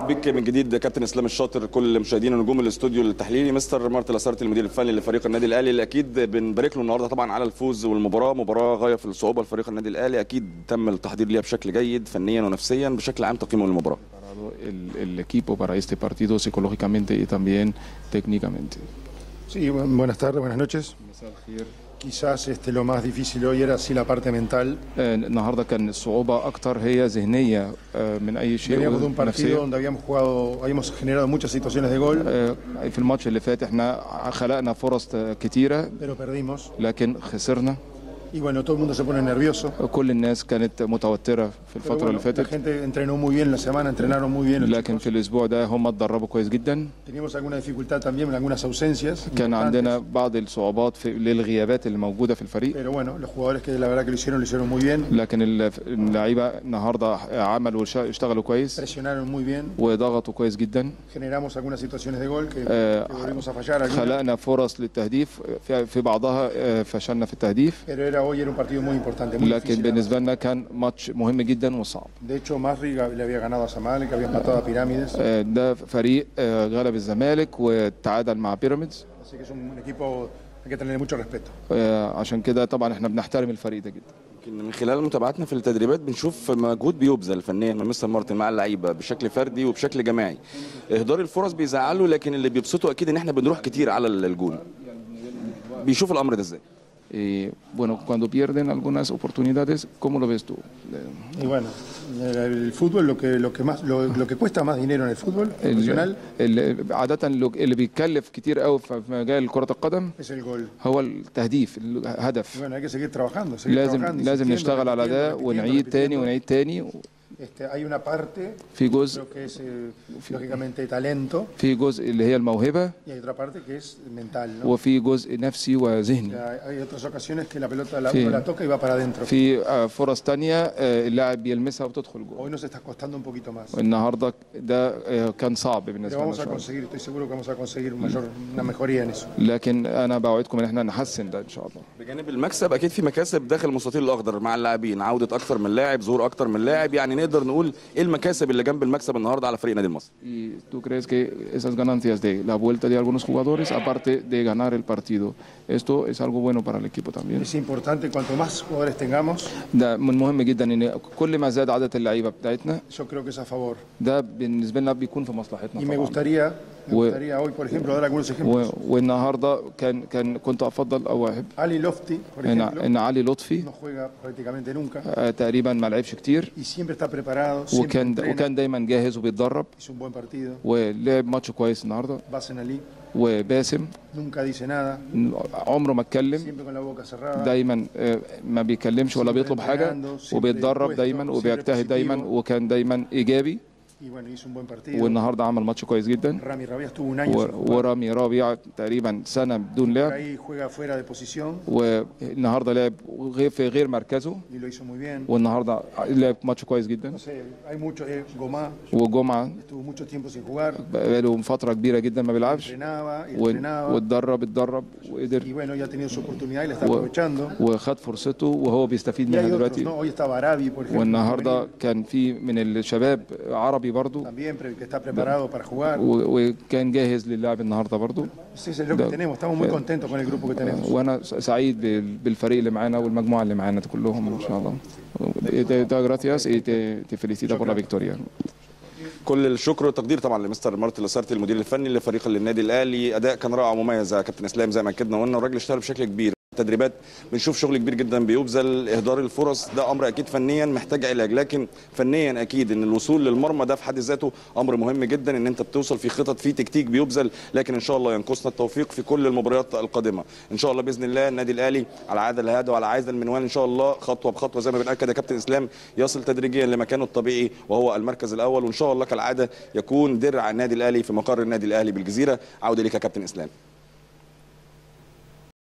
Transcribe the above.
بك من جديد كابتن اسلام الشاطر كل مشاهدينا نجوم الاستوديو التحليلي مستر مارتن لاسارتي المدير الفني لفريق النادي الاهلي اللي اكيد بنبارك له النهارده طبعا على الفوز والمباراه مباراه غايه في الصعوبه لفريق النادي الاهلي اكيد تم التحضير ليها بشكل جيد فنيا ونفسيا بشكل عام تقييمه للمباراه preparado el, el equipo para este partido psicológicamente y también técnicamente. Sí, bu- buenas tardes, buenas noches. Quizás este, lo más difícil hoy era sí la parte mental. آه، النهارده كان الصعوبه اكتر هي ذهنيه آه، من اي شيء Veníamos de un partido ونفسية. donde habíamos jugado, habíamos generado muchas situaciones de gol, آه، في الماتش اللي فات احنا خلقنا فرص آه، كتيره pero perdimos. لكن خسرنا Y bueno, todo el mundo se pone nervioso. كل الناس كانت متوتره في Pero الفتره bueno, اللي la فاتت gente entrenó muy bien la semana, entrenaron muy bien. los لكن chicos. في الاسبوع ده هم اتدربوا كويس جدا Teníamos alguna dificultad también en algunas ausencias. كان importantes, عندنا بعض الصعوبات في للغيابات اللي موجوده في الفريق Pero bueno, los jugadores que la verdad que lo hicieron, lo hicieron muy bien. لكن ال- اللعيبه النهارده عملوا وش- اشتغلوا كويس Presionaron muy bien. وضغطوا كويس جدا Generamos algunas situaciones de gol que, آه، que volvimos a fallar. algunas. خلقنا فرص للتهديف في في بعضها آه، فشلنا في التهديف Pero era, hoy era un partido muy importante, muy لكن difícil. بالنسبه لنا كان ماتش مهم جدا وصعب De hecho, Masri le había ganado a Zamalek, había empatado a Pirámides. آه، ده فريق آه، غلب الزمالك وتعادل مع بيراميدز Así que es un equipo hay que tenerle mucho respeto. آه، عشان كده طبعا احنا بنحترم الفريق ده جدا يمكن من خلال متابعتنا في التدريبات بنشوف مجهود بيبذل فنيا من مستر مارتن مع اللعيبه بشكل فردي وبشكل جماعي اهدار الفرص بيزعله لكن اللي بيبسطه اكيد ان احنا بنروح كتير على الجون بيشوف الامر ده ازاي Y bueno, cuando pierden algunas oportunidades, ¿cómo lo ves tú? Y bueno, el, el fútbol, lo que, lo, que más, lo, lo que cuesta más dinero en el fútbol profesional ال- ال- عادة اللي اللي بيتكلف كتير قوي في في مجال كرة القدم es el gol. هو التهديف Y الهدف bueno, hay que seguir trabajando. Seguir لازم trabajando, لازم insistiendo, نشتغل على ده repitiendo, ونعيد repitiendo, تاني repitiendo. ونعيد تاني Este, hay una parte, في جزء creo que es eh, lógicamente talento, في جزء اللي هي الموهبة y hay otra parte que es mental. ¿no? وفي جزء نفسي O وذهني sea, hay otras ocasiones que la pelota la, Sí. uno la toca y va para adentro. في آه، فرص تانية آه، اللاعب بيلمسها وتدخل جوه Hoy nos está costando un poquito más. النهارده ده آه، كان صعب Pero بالنسبة لنا vamos a شوية conseguir, estoy seguro que vamos a conseguir un mayor, una mejoría en eso. لكن انا بوعدكم ان احنا نحسن ده ان شاء الله بجانب المكسب اكيد في مكاسب داخل المستطيل الاخضر مع اللاعبين عوده اكتر من لاعب ظهور اكتر من لاعب يعني نقدر نقول ايه المكاسب اللي جنب المكسب النهارده على فريق نادي المصري ¿Y tú crees que esas ganancias de la vuelta de algunos jugadores, aparte de ganar el partido, esto es algo bueno para el equipo también? Es importante, cuanto más jugadores tengamos, ده من مهم جدا ان كل ما زاد عدد اللعيبه بتاعتنا yo creo que es a favor. ده بالنسبه لنا بيكون في مصلحتنا Y me طبعا gustaría, me و- gustaría hoy, por ejemplo, dar algunos ejemplos. و- والنهارده كان كان كنت افضل او احب Ali Lofty, por ان ejemplo, ان علي لطفي no juega prácticamente nunca آه، تقريبا ما لعبش كتير y siempre está preparado, siempre وكان entrena, وكان دايما جاهز وبيتدرب hizo un buen partido. ولعب ماتش كويس النهارده Basen Ali وباسم nunca dice nada, عمره ما اتكلم siempre con la boca cerrada. دايما آه، ما بيكلمش ولا بيطلب حاجه وبيتدرب دايما وبيجتهد دايما وكان دايما ايجابي Y bueno, hizo un buen partido. والنهارده عمل ماتش كويس جدا Rami Rabia estuvo un año sin و- jugar. ورامي ربيع تقريبا سنه بدون Por لعب ahí juega fuera de posición والنهارده لعب غير في غير مركزه y lo hizo muy bien. والنهارده لعب ماتش كويس جدا No sé, hay mucho, eh, Gomá وجمعه estuvo mucho tiempo sin jugar, بقاله فتره كبيره جدا ما بيلعبش entrenaba y و- entrenaba. واتدرب اتدرب Y وقدر bueno, ya ha tenido su oportunidad y la está و- aprovechando. وخد فرصته وهو بيستفيد Y منها hay otros, دلوقتي ¿no? Hoy estaba Arabi, por ejemplo, والنهارده كان في من الشباب عربي برضو también pre- que está preparado para jugar. و- وكان جاهز للعب النهارده برضو Sí, eso es lo que ده- tenemos, estamos muy contentos con el grupo que tenemos. وانا س- سعيد بال- بالفريق اللي معانا والمجموعه اللي معانا كلهم ان شاء الله te, te doy gracias y te, te felicito por la victoria كل الشكر والتقدير طبعا لمستر مارتن لاسارتي المدير الفني لفريق النادي الاهلي اداء كان رائع ومميز يا كابتن اسلام زي ما اكدنا وقلنا الراجل اشتغل بشكل كبير تدريبات بنشوف شغل كبير جدا بيبذل اهدار الفرص ده امر اكيد فنيا محتاج علاج لكن فنيا اكيد ان الوصول للمرمى ده في حد ذاته امر مهم جدا ان انت بتوصل في خطط في تكتيك بيبذل لكن ان شاء الله ينقصنا التوفيق في كل المباريات القادمه ان شاء الله باذن الله النادي الاهلي على عاده الهادي وعلى عايز المنوال ان شاء الله خطوه بخطوه زي ما بنأكد يا كابتن اسلام يصل تدريجيا لمكانه الطبيعي وهو المركز الاول وان شاء الله كالعاده يكون درع النادي الاهلي في مقر النادي الاهلي بالجزيره عوده ليك يا كابتن اسلام